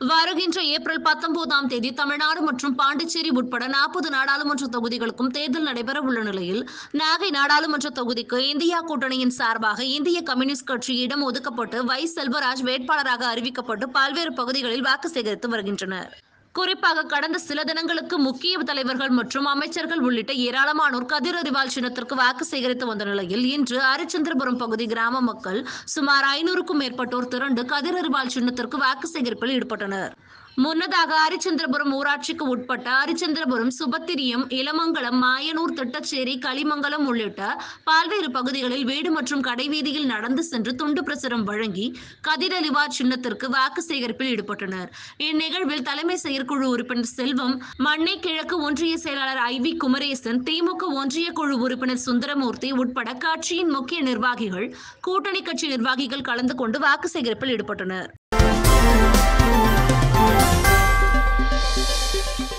வருகின்ற ஏப்ரல் பத்தொன்பதாம் தேதி தமிழ்நாடு மற்றும் பாண்டிச்சேரி உட்பட நாற்பது நாடாளுமன்ற தொகுதிகளுக்கும் தேர்தல் நடைபெற உள்ள நிலையில் நாகை நாடாளுமன்ற தொகுதிக்கு இந்தியா கூட்டணியின் சார்பாக இந்திய கம்யூனிஸ்ட் கட்சியிடம் ஒதுக்கப்பட்டு வை செல்வராஜ் வேட்பாளராக அறிவிக்கப்பட்டு பல்வேறு பகுதிகளில் வாக்கு சேகரித்து வருகின்றனர் குறிப்பாக கடந்த சில தினங்களுக்கு முக்கிய தலைவர்கள் மற்றும் அமைச்சர்கள் உள்ளிட்ட ஏராளமானோர் கதிர் அறிவால் சின்னத்திற்கு வாக்கு சேகரித்து வந்த நிலையில் இன்று அரிச்சந்திரபுரம் பகுதி கிராம மக்கள் சுமார் ஐநூறுக்கும் மேற்பட்டோர் திரண்டு கதிர் அறிவால் சின்னத்திற்கு வாக்கு சேகரிப்பில் ஈடுபட்டனர் முன்னதாக அரிச்சந்திரபுரம் ஊராட்சிக்கு உட்பட்ட அரிச்சந்திரபுரம் சுபத்திரியம் இளமங்கலம் மாயனூர் திட்டச்சேரி களிமங்கலம் உள்ளிட்ட பல்வேறு பகுதிகளில் வீடு மற்றும் கடைவீதியில் நடந்து சென்று துண்டு பிரசுரம் வழங்கி கதிரலிவார் சின்னத்திற்கு வாக்கு சேகரிப்பில் ஈடுபட்டனர் இந்நிகழ்வில் தலைமை செயற்குழு உறுப்பினர் செல்வம் மண்ணை கிழக்கு ஒன்றிய செயலாளர் ஐ வி குமரேசன் திமுக ஒன்றிய குழு உறுப்பினர் சுந்தரமூர்த்தி உட்பட கட்சியின் முக்கிய நிர்வாகிகள் கூட்டணி கட்சி நிர்வாகிகள் கலந்து கொண்டு வாக்கு சேகரிப்பில் ஈடுபட்டனர்